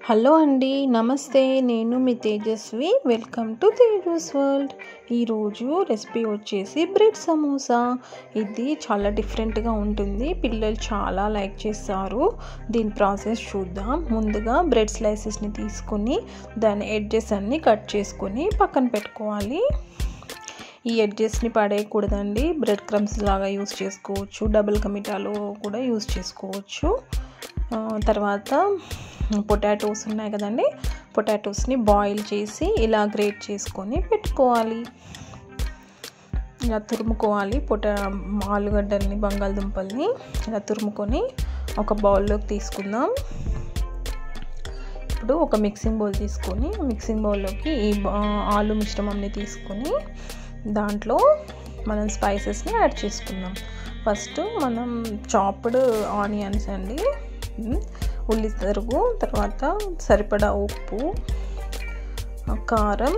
hello అండి నమస్తే నేను మీ Tejaswi welcome to Tejas world ఈరోజు రెసిపీ వచ్చేసి బ్రెడ్ సమోసా ఇది చాలా డిఫరెంట్గా ఉంటుంది పిల్లలు చాలా లైక్ చేస్తారు దీని ప్రాసెస్ చూద్దాం ముందుగా బ్రెడ్ స్లైసెస్ని తీసుకొని దాని ఎడ్జెస్ అన్నీ కట్ చేసుకొని పక్కన పెట్టుకోవాలి ఈ ఎడ్జెస్ని పడేయకూడదండి బ్రెడ్ క్రమ్స్ లాగా యూస్ చేసుకోవచ్చు డబుల్ కమిటాలో కూడా యూస్ చేసుకోవచ్చు తర్వాత పొటాటోస్ ఉన్నాయి కదండి పొటాటోస్ని బాయిల్ చేసి ఇలా గ్రేట్ చేసుకొని పెట్టుకోవాలి ఇలా తురుముకోవాలి పొటా ఆలుగడ్డల్ని బంగాళదుంపల్ని ఇలా తురుముకొని ఒక బౌల్లోకి తీసుకుందాం ఇప్పుడు ఒక మిక్సింగ్ బౌల్ తీసుకొని మిక్సింగ్ బౌల్లోకి ఈ ఆలు మిశ్రమంని తీసుకొని దాంట్లో మనం స్పైసెస్ని యాడ్ చేసుకుందాం ఫస్ట్ మనం చాప్డ్ ఆనియన్స్ అండి ఉల్లి తరుగు తర్వాత సరిపడా ఉప్పు కారం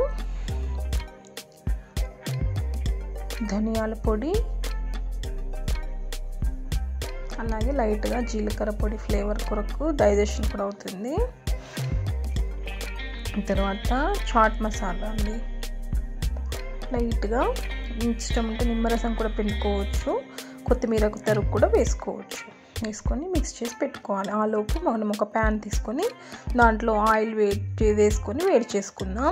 ధనియాల పొడి అలాగే లైట్గా జీలకర్ర పొడి ఫ్లేవర్ కొరకు డైజెషన్ కూడా అవుతుంది తర్వాత చాట్ మసాలా అండి లైట్గా ఇష్టం ఉంటే నిమ్మరసం కూడా పిండుకోవచ్చు కొత్తిమీర తరుగు కూడా వేసుకోవచ్చు వేసుకొని మిక్స్ చేసి పెట్టుకోవాలి ఆ లోపు మనం ఒక ప్యాన్ తీసుకొని దాంట్లో ఆయిల్ వేడి వేసుకొని వేడి చేసుకుందాం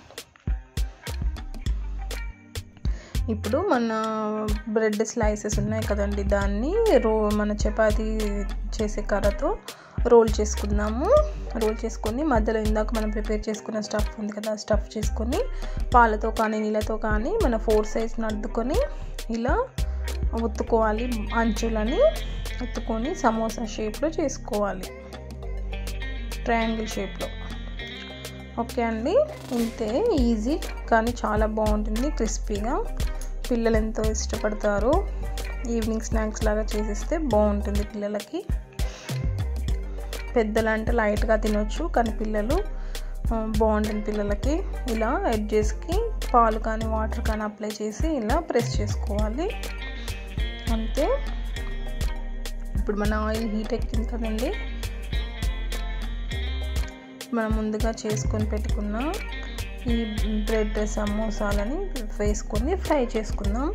ఇప్పుడు మన బ్రెడ్ స్లైసెస్ ఉన్నాయి కదండి దాన్ని రో మన చపాతీ చేసే కర్రతో రోల్ చేసుకుందాము రోల్ చేసుకొని మధ్యలో ఇందాక మనం ప్రిపేర్ చేసుకున్న స్టఫ్ ఉంది కదా స్టఫ్ చేసుకొని పాలతో కానీ నీళ్ళతో కానీ మన ఫోర్ సైజ్ నడ్డుకొని ఇలా ఒత్తుకోవాలి అంచులని ఒత్తుకొని సమోసా షేప్లో చేసుకోవాలి ట్రయాంగిల్ షేప్లో ఓకే అండి ఇంతే ఈజీ కానీ చాలా బాగుంటుంది క్రిస్పీగా పిల్లలు ఎంతో ఇష్టపడతారు ఈవినింగ్ స్నాక్స్ లాగా చేసిస్తే బాగుంటుంది పిల్లలకి పెద్దలు అంటే లైట్గా తినొచ్చు కానీ పిల్లలు బాగుంటుంది పిల్లలకి ఇలా ఎడ్జెస్కి పాలు కానీ వాటర్ కానీ అప్లై చేసి ఇలా ప్రెస్ చేసుకోవాలి అంతే ఇప్పుడు మన ఆయిల్ హీట్ ఎక్కింది కదండి మనం ముందుగా చేసుకొని పెట్టుకున్న ఈ బ్రెడ్ సమోసాలని వేసుకొని ఫ్రై చేసుకుందాం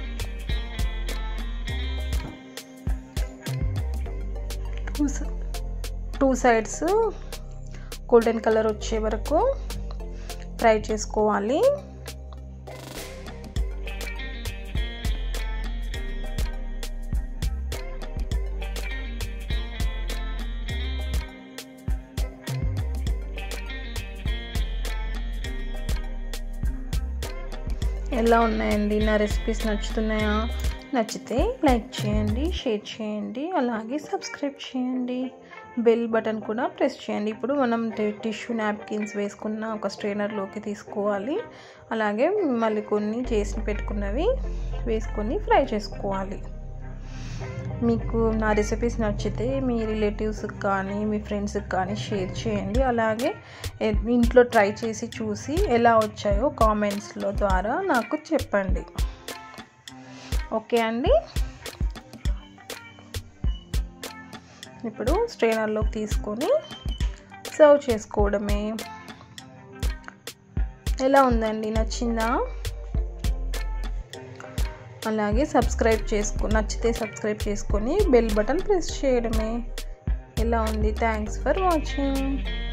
two two sides golden colour వచ్చే వరకు ఫ్రై చేసుకోవాలి ఎలా ఉన్నాయండి నా రెసిపీస్ నచ్చుతున్నాయా నచ్చితే లైక్ చేయండి షేర్ చేయండి అలాగే సబ్స్క్రైబ్ చేయండి బెల్ బటన్ కూడా ప్రెస్ చేయండి ఇప్పుడు మనం టిష్యూ నాప్కిన్స్ వేసుకున్న ఒక స్ట్రైనర్లోకి తీసుకోవాలి అలాగే మళ్ళీ కొన్ని చేసి పెట్టుకున్నవి వేసుకొని ఫ్రై చేసుకోవాలి మీకు నా రెసిపీస్ నచ్చితే మీ రిలేటివ్స్కి కానీ మీ ఫ్రెండ్స్కి కానీ షేర్ చేయండి అలాగే ఇంట్లో ట్రై చేసి చూసి ఎలా వచ్చాయో కామెంట్స్లో ద్వారా నాకు చెప్పండి ఓకే అండి ఇప్పుడు స్ట్రైనర్లోకి తీసుకొని సర్వ్ చేసుకోవడమే ఎలా ఉందండి నచ్చిందా అలాగే సబ్స్క్రైబ్ చేసుకో నచ్చితే సబ్స్క్రైబ్ చేసుకొని బెల్ బటన్ ప్రెస్ చేయడమే ఎలా ఉంది థ్యాంక్స్ ఫర్ వాచింగ్